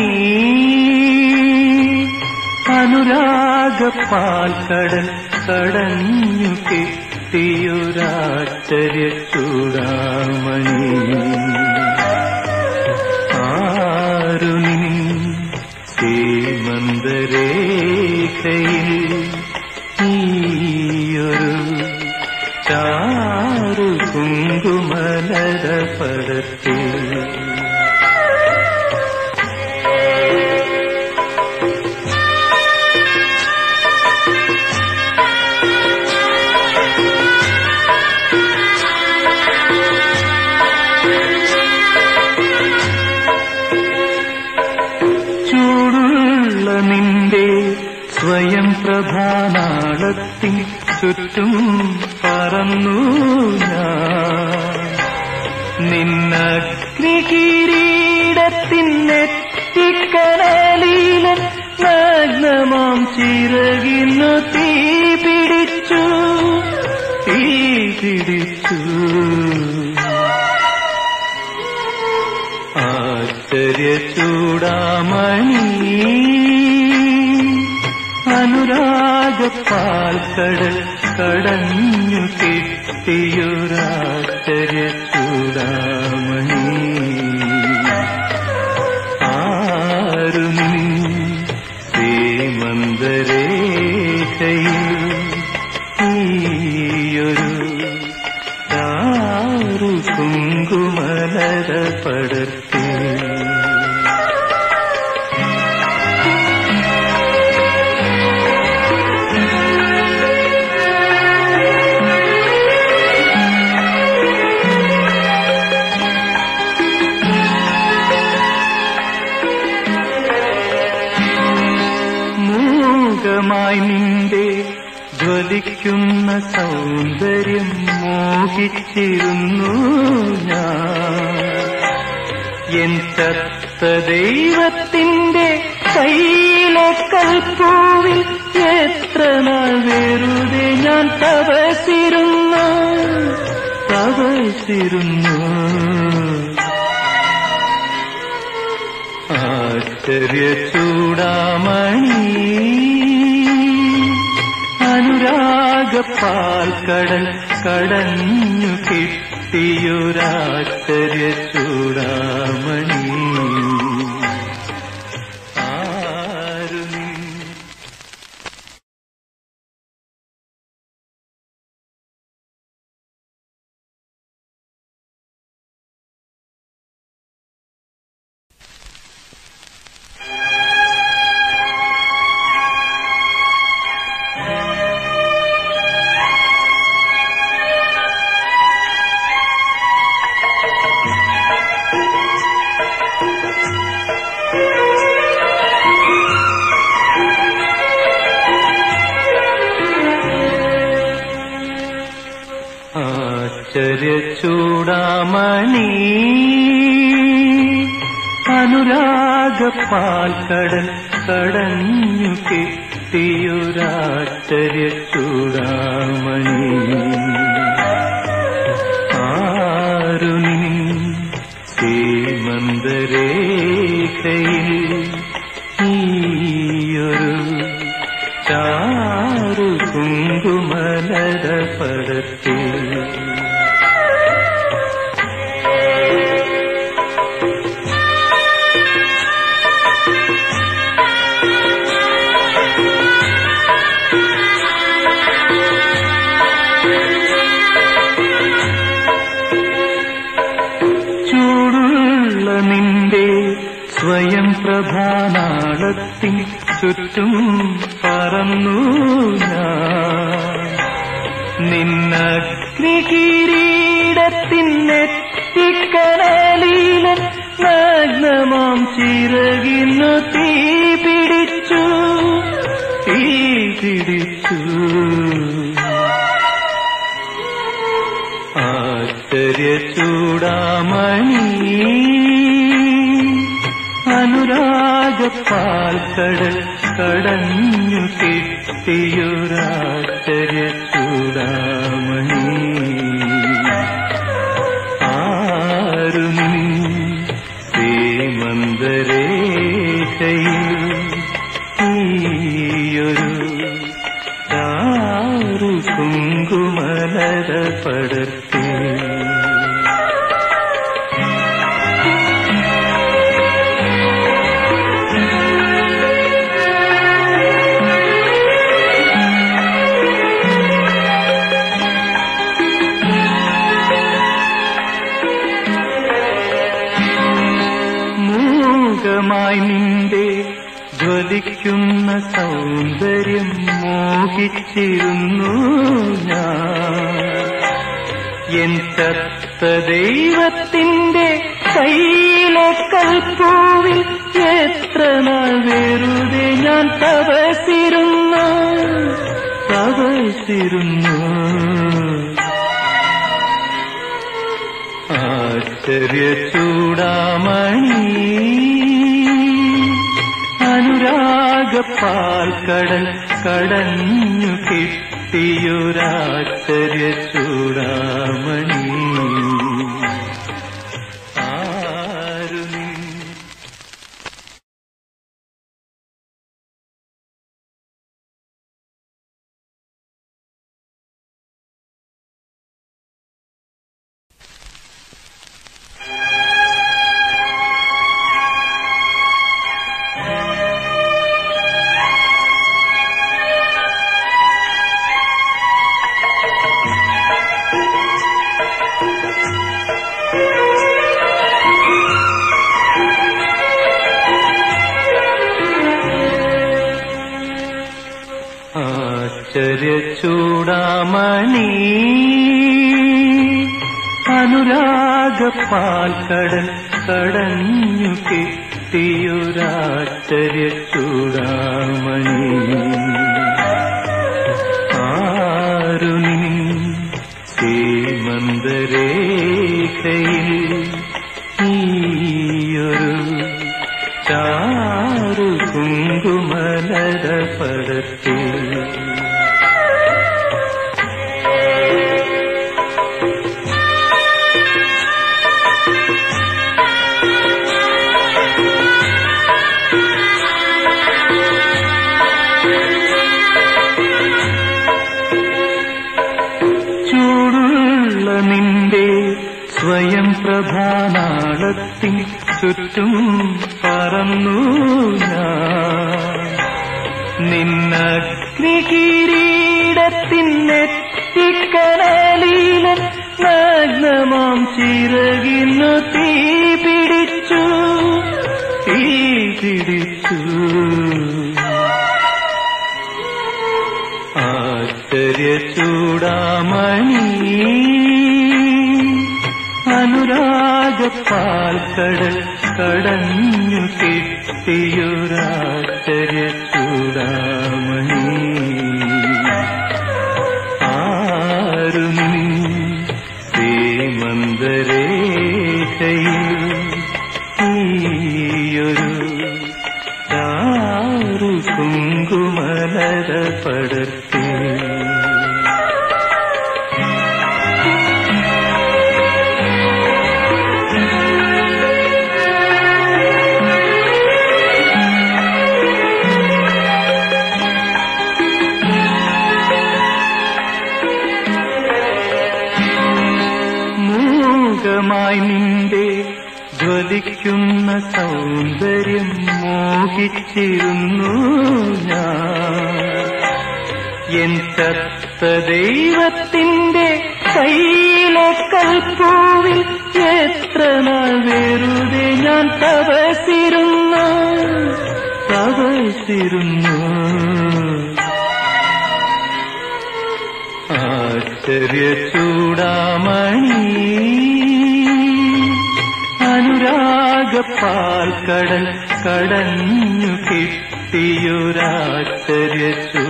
അനുരാഗപ്പാൽക്കടൽ കടഞ്ഞു കെട്ടിയൊരാശ്ചര്യ ചൂടാമണി ആരുണി സീമന്തരേഖയിൽ ഈയൊരു ചാരു കുങ്കുമലര പടത്തിൽ ചൂടുള്ള നിന്റെ സ്വയം പ്രഭാനാളത്തിൻ ചുറ്റും പറന്നു ഞാൻ നിന്നഗ്നികിരീടത്തിനെത്തിക്കടലിലെ നഗ്നമാം ചിറകിന്നു തീ പിടിച്ചു തീ പിടിച്ചു ആശ്ചര്യ ചൂടാമണി അനുരാഗപ്പാൽക്കടൽ കടഞ്ഞു കിട്ടിയൊരാശ്ചര്യ ചൂടാമണി ആരു നീ ശ്രീമന്തരേഖയിൽ ഈയൊരു ചാരു കുങ്കുമലര പടർത്തി മൂകമായി നിന്റെ ജ്വലിക്കുന്ന സൗന്ദര്യം മോഹിച്ചിരുന്നു ഞാൻ എൻ ചത്ത ദൈവത്തിന്റെ കയ്യിലെ കൽപ്പൂവിൽ എത്ര നാൾ വെറുതെ ഞാൻ തപസിരുന്നു തപസിരുന്നു ആശ്ചര്യ ചൂടാമണി അനുരാഗപ്പാൽക്കടൽ കടഞ്ഞു കിട്ടിയൊരാശ്ചര്യ ചൂടാമണി ആരു നീ ആശ്ചര്യ ചൂടാമണി അനുരാഗപ്പാൽക്കടൽ കടഞ്ഞു കിട്ടിയൊരാശ്ചര്യ ചൂടാമണി ആരു നീ സീമന്തരേഖയിൽ ഈയൊരു ചാരു കുങ്കുമലര പടത്തിൽ ചൂടുള്ള നിന്റെ സ്വയം പ്രഭാനാളത്തിൻ ചുറ്റും പറന്നു ഞാൻ നിന്നഗ്നികിരീടത്തിനെത്തിക്കടലിലെ നഗ്നമാം ചിറകിന്നു തീ പിടിച്ചു തീ പിടിച്ചു ആശ്ചര്യ ചൂടാമണി അനുരാഗപ്പാൽക്കടൽ കടഞ്ഞു കിട്ടിയൊരാശ്ചര്യ ചൂടാമണി ആരു നീ ശ്രീമന്തരേ പടർത്തി മൂകമായി നിന്റെ ജ്വലിക്കുന്ന സൗന്ദര്യം മോഹിച്ചിരുന്നു ഞാൻ എൻ ചത്ത ദൈവത്തിന്റെ കയ്യിലെ കൽപ്പൂവിൽ എത്ര നാൾ വെറുതെ ഞാൻ തപസിരുന്നു തപസിരുന്നു ആശ്ചര്യ ചൂടാമണി അനുരാഗപ്പാൽ കടൽ കടഞ്ഞു കിട്ടിയൊരാശ്ചര്യ ചൂടാമണി ആരു നീ ആശ്ചര്യ ചൂടാമണി അനുരാഗപ്പാൽ കടൽ കടഞ്ഞു കിട്ടിയൊരാശ്ചര്യ ചൂടാമണി ആരു നീ സീമന്തരേഖയിൽ നീയൊരു ചാരു കുങ്കുമലര പടത്തിൽ ചൂടുള്ള നിന്റെ സ്വയം പ്രഭാനാളത്തിൻ ചുറ്റും പറന്നു ഞാൻ നിന്നഗ്നി കിരീടത്തിനെത്തിക്കണലീല നഗ്നമാം ചിറകിന്നു തീ പിടിച്ചു തീ പിടിച്ചു ആശ്ചര്യ ചൂടാമണി അനുരാഗപ്പാൽ കടൽ കടഞ്ഞു കിട്ടിയൊരാശ്ചര്യ ചൂടാമണി ആരു നീ ശ്രീമന്തരേഖയിൽ നീയൊരു ചാരു കുങ്കുമലര പടർത്തി മൂകമായി നിന്റെ ജ്വലിക്കുന്ന സൗന്ദര്യം മോഹിച്ചിരുന്നു ഞാൻ എൻ ചത്ത ദൈവത്തിന്റെ കയ്യിലെ കൽപ്പൂവിൽ എത്ര നാൾ വെറുതെ ഞാൻ തപസിരുന്നു തപസിരുന്നു ആശ്ചര്യ ചൂടാമണി അനുരാഗപ്പാൽ കടൽ കടഞ്ഞു കിട്ടിയൊരാശ്ചര്യ ചൂ